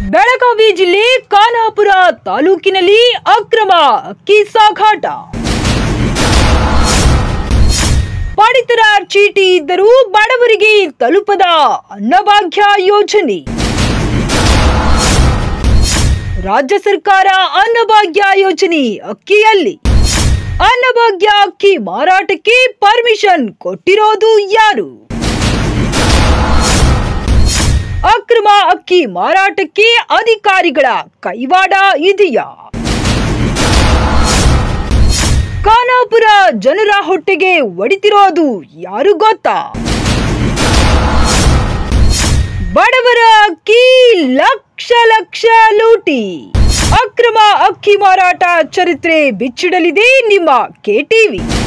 ಬೆಳಗಾವಿ ಜಿಲ್ಲೆ ಖಾನಾಪುರ ತಾಲೂಕಿನಲ್ಲಿ ಅಕ್ರಮ ಅಕ್ಕಿ ಸಾಗಾಟ ಪಡಿತರ ಚೀಟಿ ಇದ್ದರೂ ಬಡವರಿಗೆ ತಲುಪದ ಅನ್ನಭಾಗ್ಯ ಯೋಜನೆ ರಾಜ್ಯ ಸರ್ಕಾರ ಅನ್ನಭಾಗ್ಯ ಯೋಜನೆ ಅಕ್ಕಿಯಲ್ಲಿ ಅನ್ನಭಾಗ್ಯ ಅಕ್ಕಿ ಮಾರಾಟಕ್ಕೆ ಪರ್ಮಿಷನ್ ಕೊಟ್ಟಿರೋದು ಯಾರು ಅಕ್ರಮ ಅಕ್ಕಿ ಮಾರಾಟಕ್ಕೆ ಅಧಿಕಾರಿಗಳ ಕೈವಾಡ ಇದೆಯಾ ಖಾನಾಪುರ ಜನರ ಹೊಟ್ಟೆಗೆ ಒಡಿತಿರೋದು ಯಾರು ಗೊತ್ತಾ ಬಡವರ ಅಕ್ಕಿ ಲಕ್ಷ ಲಕ್ಷ ಲೂಟಿ ಅಕ್ರಮ ಅಕ್ಕಿ ಮಾರಾಟ ಚರಿತ್ರೆ ಬಿಚ್ಚಿಡಲಿದೆ ನಿಮ್ಮ ಕೆಟಿವಿ